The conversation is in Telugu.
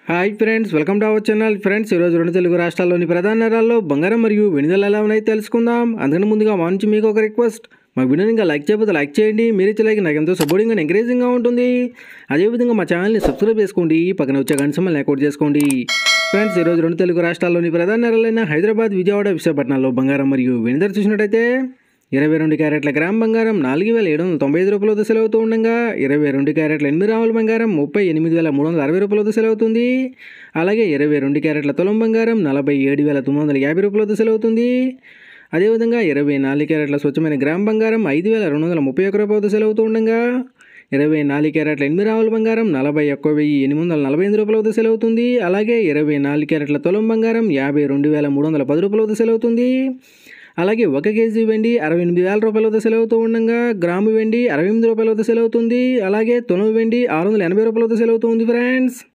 hi friends welcome to our channel friends ఈరోజు రెండు తెలుగు రాష్ట్రాల్లోని ప్రధాన నగరాల్లో బంగారం మరియు వెనుదల ఎలా ఉన్నాయి తెలుసుకుందాం అందుకని ముందుగా మా నుంచి మీకు ఒక రిక్వెస్ట్ మా వీడియోని ఇంకా లైక్ చేయకపోతే లైక్ చేయండి మీరు ఇచ్చే లైక్ నాకు ఎంతో సపోర్టింగ్ అండ్ ఎంకరేజింగ్గా ఉంటుంది అదేవిధంగా మా ఛానల్ని సబ్స్క్రైబ్ చేసుకోండి పక్కన వచ్చే గంట సమయం లేకౌట్ చేసుకోండి ఫ్రెండ్స్ ఈరోజు రెండు తెలుగు రాష్ట్రాల్లోని ప్రధాన నగరాలైన హైదరాబాద్ విజయవాడ విశాఖపట్నంలో బంగారం మరియు వెనుదల చూసినట్టయితే ఇరవై రెండు క్యారెట్ల గ్రామ్ బంగారం నాలుగు వేల ఏడు వందల తొంభై ఐదు రూపాయల వద్ద సెలవుతూ ఉండగా ఇరవై రెండు క్యారెట్ల ఎనిమిది రావుల బంగారం ముప్పై ఎనిమిది వేల మూడు వందల అరవై రూపాయల వద్ద సెలవుతుంది అలాగే ఇరవై రెండు క్యారెట్ల తులం బంగారం నలభై ఏడు వేల తొమ్మిది వందల యాభై రూపాయల వద్ద సెలవుతుంది అదేవిధంగా ఇరవై నాలుగు క్యారెట్ల స్వచ్ఛమైన గ్రామ్ బంగారం ఐదు వేల రెండు వందల ముప్పై ఒక్క రూపాయల వద్ద సెలవుతూ ఉండగా ఇరవై నాలుగు క్యారెట్ల ఎనిమిది రావుల బంగారం నలభై ఒక్క వెయ్యి ఎనిమిది వందల నలభై ఎనిమిది రూపాయల వద్ద సెలవుతుంది అలాగే ఇరవై నాలుగు క్యారెట్ల తులం బంగారం యాభై రెండు వేల మూడు వందల పది రూపాయల వద్ద సెలవుతుంది అలాగే ఒక కేజీ వెండి అరవై ఎనిమిది వేల రూపాయల వద్ద సెలవుతూ ఉండగా గ్రాము వెండి అరవై ఎనిమిది రూపాయల వద్ద సెలవుతుంది అలాగే తులం వెండి ఆరు వందల ఎనభై రూపాయల వద్ద సెలవుతుంది ఫ్రెండ్స్